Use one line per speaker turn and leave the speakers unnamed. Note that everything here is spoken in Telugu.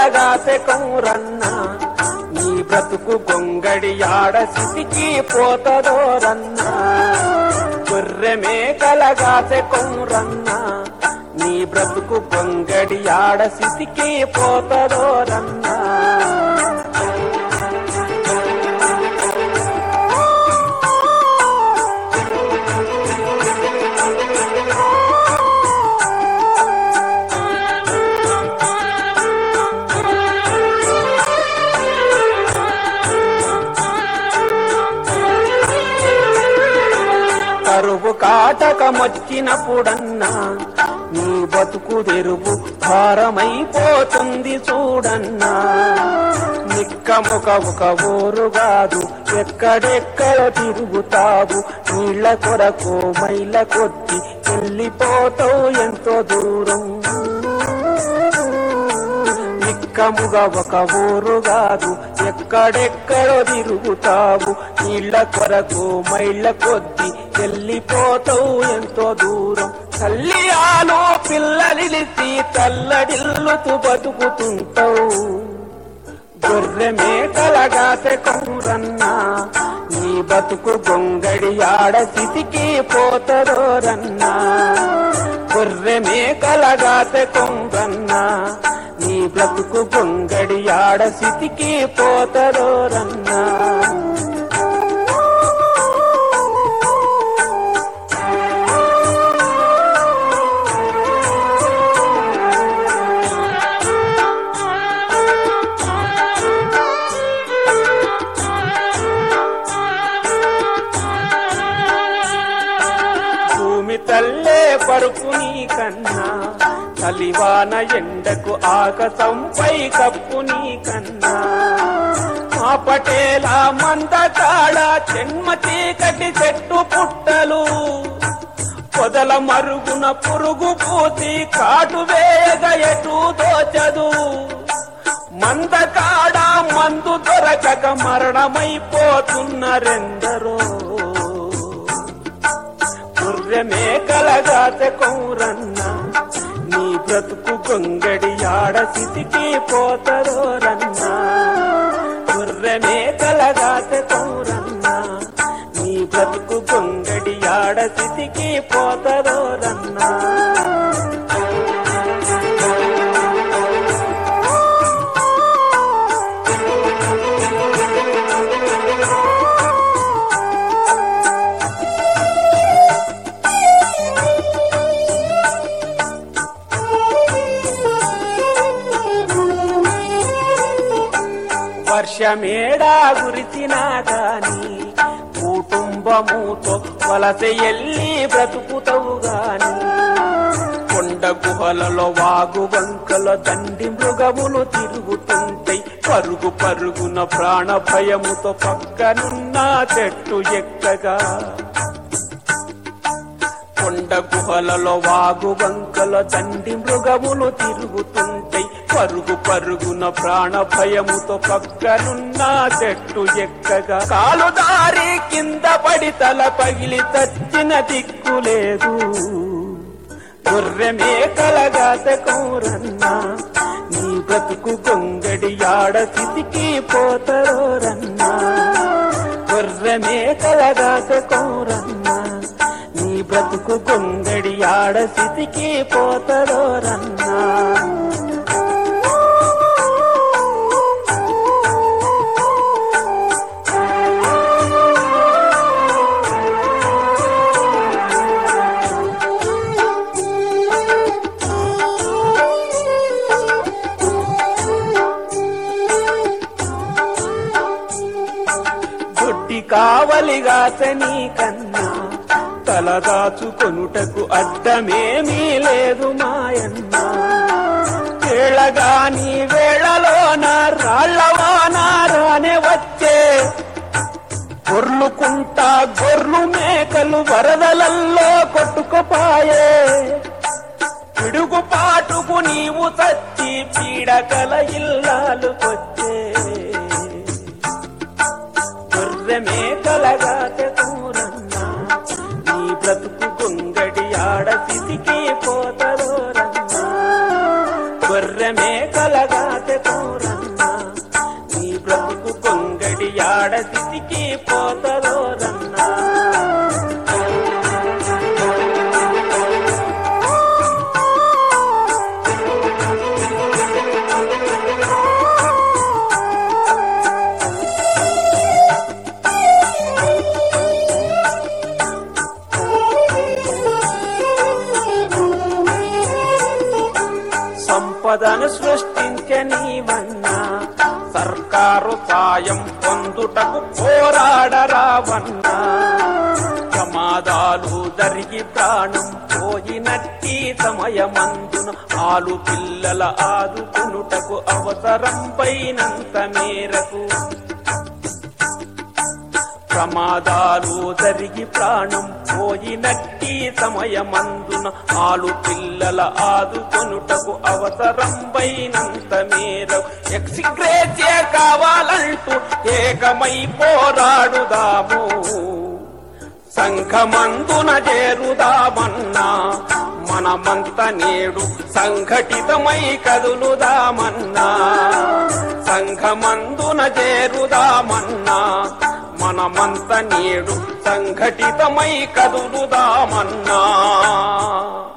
కలగాసె కౌరన్న నీ బ్రతుకు గొంగడి ఆడ సిటికి పోతదోరన్న గొర్రె మేకలగాసె కౌరన్న నీ బ్రతుకు గొంగడి ఆడ సిటికి పోతదోరన్నా కరువు కాటకమొచ్చినప్పుడన్నా నీ బతుకు తెరువు భారమైపోతుంది చూడన్నా నిక్కముక ఒక ఊరు కాదు ఎక్కడెక్కడ తిరుగుతావు నీళ్ళ కొరకు మైల కొద్ది వెళ్ళిపోతావు ఎంతో దూరం నిక్కముగా ఒక ఊరు కాదు ఎక్కడెక్కడో తిరుగుతావు నీళ్ళ కొరకు మైళ్ళ కొద్ది వెళ్ళిపోతావు ఎంతో దూరం తల్లి ఆలో పిల్లలిలిసి తల్లడిల్లుతూ బతుకుతుంటావు గొర్రె మేకలగాసె కౌరన్నా నీ బతుకు గొంగడి ఆడ సితికి పోతదోరన్నా గొర్రె మేకలగాసె కౌరన్నా నీ బ్రతుకు గొంగడి ఆడ సితికి పోతదోరన్నా భూమి తల్లే పరుపు నీ కన్నా కలివాన ఎండకు ఆకసంపై కప్పు నీ కన్నా మా పటేల మందకాడ చెన్మ చీకటి చెట్టు పుట్టలు పొదల మరుగున పురుగు పూసి కాటు వేయగ ఎటు దోచదు మందకాడ మందు దొరకక మరణమైపోతున్నరెందరో గుర్రె మేకలగాత కౌరన్న నీ బ్రతుకు గొంగడి ఆడ సితికి పోతరోరన్న గుర్రె మేకలగాత కౌరన్న నీ బ్రతుకు గొంగడి ఆడ సితికి పోతరోరన్నా వర్షమేడా గురిచినా గాని కుటుంబముతో వలస ఎల్లి బ్రతుకుతవు గాని కొండ గుహలలో వాగు వంకలో దండి మృగములు తిరుగుతుంటాయి పరుగు పరుగున ప్రాణ భయముతో పక్కనున్న చెట్టు ఎక్కగా కొండ గుహలలో వాగు వంకల దండి మృగములు తిరుగుతుంటాయి పరుగు పరుగున ప్రాణ భయముతో పక్కనున్న చెట్టు ఎక్కగా కాలు దారి కింద పడి తల పగిలి చచ్చిన దిక్కు లేదు గొర్రె మేకలగాత కౌరన్నా నీ బ్రతుకు గొంగడి ఆడ సితికి పోతరోరన్నా గొర్రె మేకలగాత కౌరన్నా నీ బ్రతుకు గొంగడి ఆడ సితికి పోతరోరన్నా దొడ్డి కావలిగాసని కన్నా తలదాచుకొనుటకు అడ్డమేమీ లేదు మాయన్న వేళగాని వేళలోన రాళ్ళవాన రానే వచ్చే గొర్లుకుంటా గొర్లు మేకలు వరదలల్లో కొట్టుకుపాయే పిడుగుపాటుకు నీవు చచ్చి పీడకల ఇల్లాలుకొచ్చే గొర్రె మేకలగాత కూరన్నా నీ బ్రతుకు గొంగడి ఆడ సితికి పోతరోరన్నా గొర్రె మేకలగాత సంపదను సృష్టించనీవన్నా సర్కారు సాయం పొందుటకు పోరాడరావన్నా ప్రమాదాలు జరిగి ప్రాణం పోయినట్టి సమయమందున ఆలు పిల్లల ఆదుకునుటకు అవసరం పైనంత మేరకు ప్రమాదాలు జరిగి ప్రాణం పోయినట్టి సమయమందున ఆలు పిల్లల ఆదుకొనుటకు అవసరం పైనంత మేరకు ఎక్సిగ్రేచే కావాలంటూ ఏకమై పోరాడుదాము సంఘమందున చేరుదామన్నా మనమంత నేడు సంఘటితమై కదులుదామన్నా సంఘమందున చేరుదామన్నా మనమంత నేడు సంఘటితమై కదులుదామన్నా